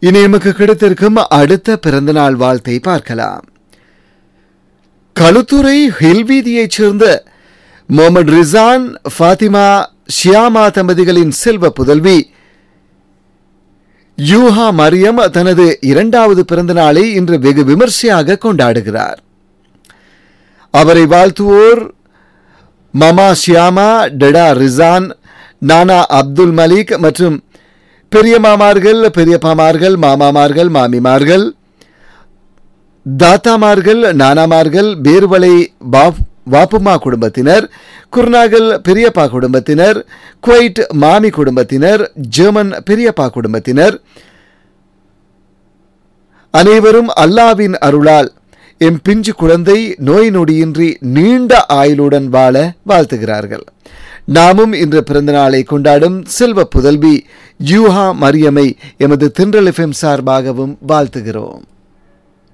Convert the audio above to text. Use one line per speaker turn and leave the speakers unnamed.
இனி எமக்கு கிடைத்திருக்கும் அடுத்த பிறந்தநாள் வாழ்த்தை பார்க்கலாம் களுத்துறை ஹில்வீதியைச் சேர்ந்த முகமது ரிசான் ஃபாத்திமா ஷியாமா தம்பதிகளின் செல்வ புதல்வி யூஹா மரியம் தனது இரண்டாவது பிறந்த நாளை இன்று வெகு விமர்சையாக கொண்டாடுகிறார் அவரை வாழ்த்துவோர் மமா ஷியாமா டெடா ரிசான் நானா அப்துல் மலிக் மற்றும் பெரிய மாமார்கள் பெரியப்பாமார்கள் மாமாமார்கள் மாமிமார்கள் தாத்தாமார்கள் நானாமார்கள் பேர்வளை பாப் வாப்புமா குடும்பத்தினர் குர்நாகல் பெரியப்பா குடும்பத்தினர் குவைட் மாமி குடும்பத்தினர் ஜெர்மன் பெரியப்பா குடும்பத்தினர் அனைவரும் அல்லாவின் அருளால் எம் பிஞ்சு குழந்தை நோய் நொடியின்றி நீண்ட ஆயுளுடன் வாழ வாழ்த்துகிறார்கள் நாமும் இன்று பிறந்த நாளை கொண்டாடும் செல்வ புதல்வி யூஹா மரியமை எமது தின்றல் எஃப்எம் சார்பாகவும் வாழ்த்துகிறோம்